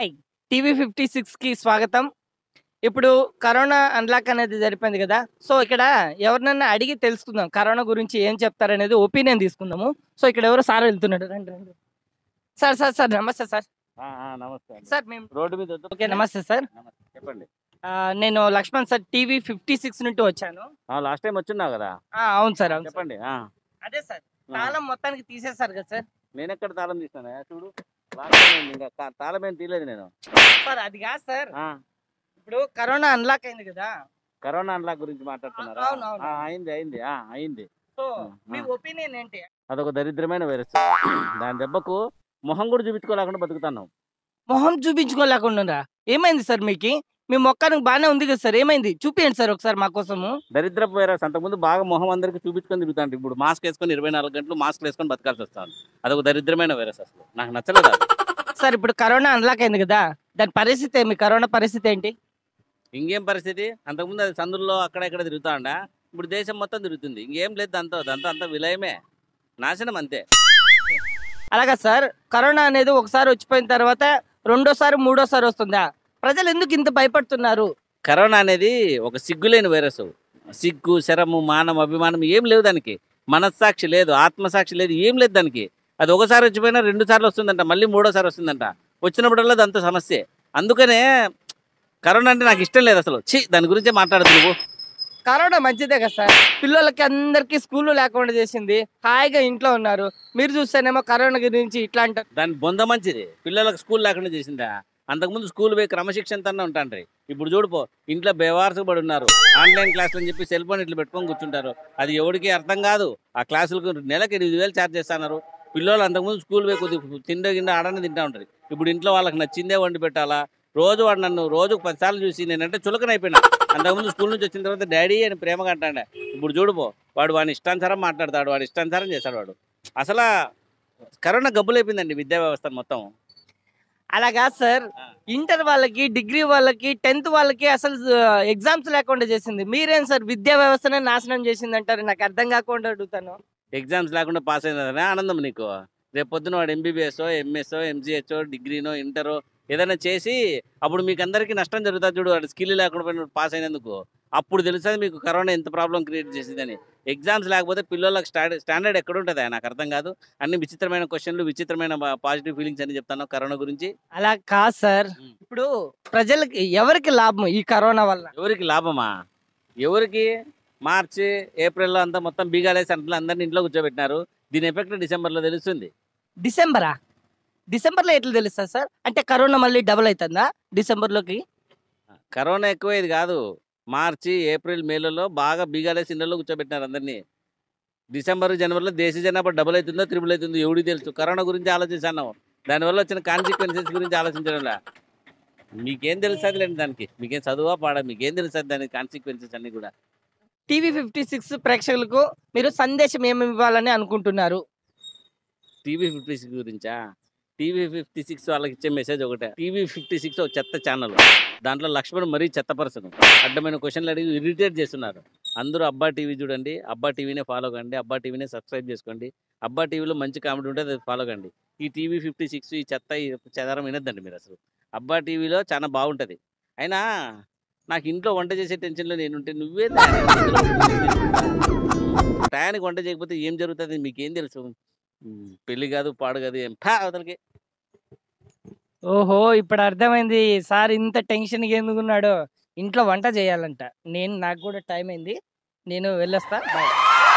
TV fifty సిక్స్కి స్వాగతం ఇప్పుడు కరోనా అన్లాక్ అనేది జరిపింది కదా సో ఇక్కడ ఎవరినన్నా అడిగి తెలుసుకుందాం కరోనా గురించి ఏం చెప్తారనేది ఒపీనియన్ తీసుకుందాము సో ఇక్కడ ఎవరో సార్ వెళ్తున్నాడు రండి రండి సార్ సార్ సార్ నమస్తే సార్ ఆ, ఆ, నమస్తే అండి. సార్ మేము రోడ్డు మీద వద్దు. ఓకే నమస్తే సార్ నమస్తే చెప్పండి ఆ, నేను Laxman sir TV fifty six నుండి వచ్చాను లాస్ట్ టైం వచ్చిన్నావు కదా ఆ, అవును సార్ అవును సార్ చెప్పండి ఆ, అదే సార్ ఆ. తాళం మొత్తానికి తీసేస్తారు కదా సార్ నేను ఎక్కడ తాళం తీస్తాను చూడు లాస్ట్ టైం ఏంది, ఇంకా తా- తాళం ఏం తీయలేదు నేను సార్ అది కాదు సార్ ఆ, ఇప్పుడు కరోనా అన్లాక్ అయింది కదా కరోనా అన్లాక్ గురించి మాట్లాడుతున్నారా అవును, అవును. ఆ, అయింది అయింది ఆ, అయింది సో ఆ, మీ ఆ. ఒపీనియన్ ఏంటి అదొక దరిద్రమైన వైరస్ దాని దెబ్బకు మొహం కూడా చూపించుకోలేకుండా బతుకుతున్నాం మొహం చూపించుకోలేకుండా ఏమైంది సార్ మీకు మీ మొక్కానికి బాగానే ఉంది కదా సార్ ఏమైంది చూపించండి సార్ ఒకసారి మా కోసము దరిద్రపు వైరస్ అంతకుముందు బాగా మొహం అందరికి చూపించుకొని తిరుగుతాంట ఇప్పుడు మాస్క్ వేసుకొని ఇరవై నాలుగు గంటలు మాస్క్ వేసుకొని బతకాల్సి వస్తాను అదొక దరిద్రమైన వైరస్ అసలు నాకు నచ్చలేదు అది. సార్ ఇప్పుడు కరోనా అన్లాక్ అయింది కదా దాని పరిస్థితి ఏమి కరోనా పరిస్థితి ఏంటి ఇంకేం పరిస్థితి అంతకుముందు అది సందుల్లో అక్కడ ఇక్కడ తిరుగుతా ఉండా ఇప్పుడు దేశం మొత్తం తిరుగుతుంది ఇంకేం లేదు దాంతో దాంతో అంత విలయమే నాశనం అంతే అలాగా సార్ కరోనా అనేది ఒకసారి వచ్చిపోయిన తర్వాత రెండోసారి మూడోసారి వస్తుందా ప్రజలు ఎందుకు ఇంత భయపడుతున్నారు కరోనా అనేది ఒక సిగ్గులేని వైరస్ సిగ్గు శరము మానం అభిమానం ఏం లేవు దానికి మనస్సాక్షి లేదు ఆత్మసాక్షి లేదు ఏం లేదు దానికి అది ఒకసారి వచ్చిపోయినా రెండు సార్లు వస్తుందంట మళ్ళీ మూడోసారి వస్తుందంట వచ్చినప్పుడల్లా దాంతో సమస్య అందుకనే కరోనా అంటే నాకు ఇష్టం లేదు అసలు ఛీ దాని గురించే మాట్లాడదు నువ్వు కరోనా మంచిదే కదా సార్ పిల్లలకి అందరికి స్కూళ్ళు లేకుండా చేసింది హాయిగా ఇంట్లో ఉన్నారు మీరు చూస్తేనేమో కరోనా గురించి ఇట్లా అంటారు దాని బొంద మంచిది పిల్లలకు స్కూల్ లేకుండా చేసిందా అంతకుముందు స్కూల్ పోయి క్రమశిక్షణతోనే ఉంటాండ్రి ఇప్పుడు చూడుపో ఇంట్లో బేవారసు పడి ఉన్నారు ఆన్లైన్ క్లాసులు అని చెప్పి సెల్ ఫోన్ ఇట్లా పెట్టుకొని కూర్చుంటారు అది ఎవరికి అర్థం కాదు ఆ క్లాసులకు నెలకు ఎనిమిది వేలు ఛార్జ్ చేస్తున్నారు పిల్లలు అంతకుముందు స్కూల్ పోయి కొద్దిగా తిండే గిండ ఆడనే తింటా ఉంటారు ఇప్పుడు ఇంట్లో వాళ్ళకి నచ్చిందే వండి పెట్టాలా రోజు వాడు నన్ను రోజుకు పదిసార్లు చూసి నేనంటే చులకనైపోయినా అంతకుముందు స్కూల్ నుంచి వచ్చిన తర్వాత డాడీ అని ప్రేమగా అంటాడే ఇప్పుడు చూడుపో వాడు వాని ఇష్టానుసారం మాట్లాడతాడు వాడి ఇష్టానుసారం చేస్తాడు వాడు అసలు కరోనా గబ్బులైపోయిందండి విద్యా వ్యవస్థ మొత్తం అలా కాదు సార్ ఆ. ఇంటర్ వాళ్ళకి డిగ్రీ వాళ్ళకి టెన్త్ వాళ్ళకి అసలు ఎగ్జామ్స్ లేకుండా చేసింది మీరేం సార్ విద్యా వ్యవస్థనే నాశనం చేసింది అంటారు నాకు అర్థం కాకుండా అడుగుతాను ఎగ్జామ్స్ లేకుండా పాస్ అయినదనే ఆనందం నీకు రేపు పొద్దున వాడు ఎంబీబీఎస్ ఎంఎస్ ఎంసీహెచ్ డిగ్రీనో ఇంటరో ఏదైనా చేసి అప్పుడు మీకు అందరికీ నష్టం జరుగుతుంది చూడు వాడు స్కిల్ లేకుండా పోయిన పాస్ అయినందుకు అప్పుడు తెలుస్తుంది మీకు కరోనా ఎంత ప్రాబ్లం క్రియేట్ చేసిందని ఎగ్జామ్స్ లేకపోతే పిల్లలకు స్టాండర్డ్ స్టాండర్డ్ ఎక్కడ ఉంటుంది నాకు అర్థం కాదు అన్ని విచిత్రమైన క్వశ్చన్లు విచిత్రమైన పాజిటివ్ ఫీలింగ్స్ అని చెప్తాను కరోనా గురించి అలా కాదు సార్ ఉమ్. ఇప్పుడు ప్రజలకి ఎవరికి లాభం ఈ కరోనా వల్ల ఎవరికి లాభమా ఎవరికి మార్చి ఏప్రిల్లో అంతా మొత్తం బీగాలేసి అంతా అందరిని ఇంట్లో కూర్చోబెట్టినారు దీని ఎఫెక్ట్ డిసెంబర్లో తెలుస్తుంది డిసెంబరా డిసెంబర్లో ఎట్లా తెలుస్తుంది సార్ అంటే కరోనా మళ్ళీ డబుల్ అవుతుందా డిసెంబర్లోకి కరోనా ఎక్కువ ఇది కాదు మార్చి ఏప్రిల్ మేలలో బాగా బీగాలేసి ఇళ్ళలో కూర్చోబెట్టినారు అందరినీ డిసెంబర్ జనవరిలో దేశ జనాభా డబుల్ అవుతుందో త్రిబుల్ అవుతుందో ఎవడికి తెలుసు కరోనా గురించి ఆలోచిస్తాను దానివల్ల వచ్చిన కాన్సిక్వెన్సెస్ గురించి ఆలోచించడంలా మీకేం తెలుస్తుంది లేండి దానికి మీకేం చదువా పాడా మీకేం తెలుస్తుంది దానికి కాన్సిక్వెన్సెస్ అన్ని కూడా టీవీ ఫిఫ్టీ సిక్స్ ప్రేక్షకులకు మీరు సందేశం ఏమి ఇవ్వాలని అనుకుంటున్నారు టీవీ ఫిఫ్టీ సిక్స్ గురించా టీవీ ఫిఫ్టీ సిక్స్ వాళ్ళకి ఇచ్చే మెసేజ్ ఒకటే టీవీ ఫిఫ్టీ సిక్స్ ఒక చెత్త ఛానల్ దాంట్లో లక్ష్మణ్ మరీ చెత్త పర్సన్ అడ్డమైన క్వశ్చన్లు అడిగి ఇరిటేట్ చేస్తున్నారు అందరూ అబ్బా టీవీ చూడండి అబ్బా టీవీనే ఫాలో కండి అబ్బా టీవీనే సబ్స్క్రైబ్ చేసుకోండి అబ్బా టీవీలో మంచి కామెడీ ఉంటే అది ఫాలో కండి ఈ టీవీ ఫిఫ్టీ సిక్స్ ఈ చెత్త ఈ చెదారం వినొద్దండి మీరు అసలు అబ్బా టీవీలో చాలా బాగుంటుంది అయినా నాకు ఇంట్లో వంట చేసే టెన్షన్లో నేను ఉంటే నువ్వే టయానికి వంట చేయకపోతే ఏం జరుగుతుంది మీకేం తెలుసు ఉమ్, పెళ్లి కాదు పాడు కాదు ఏం పా అవతలకి ఓహో ఇప్పుడు అర్థమైంది సార్ ఇంత టెన్షన్ ఎందుకున్నాడు ఇంట్లో వంట చేయాలంట నేను నాకు కూడా టైం అయింది నేను వెళ్ళొస్తా బాయ్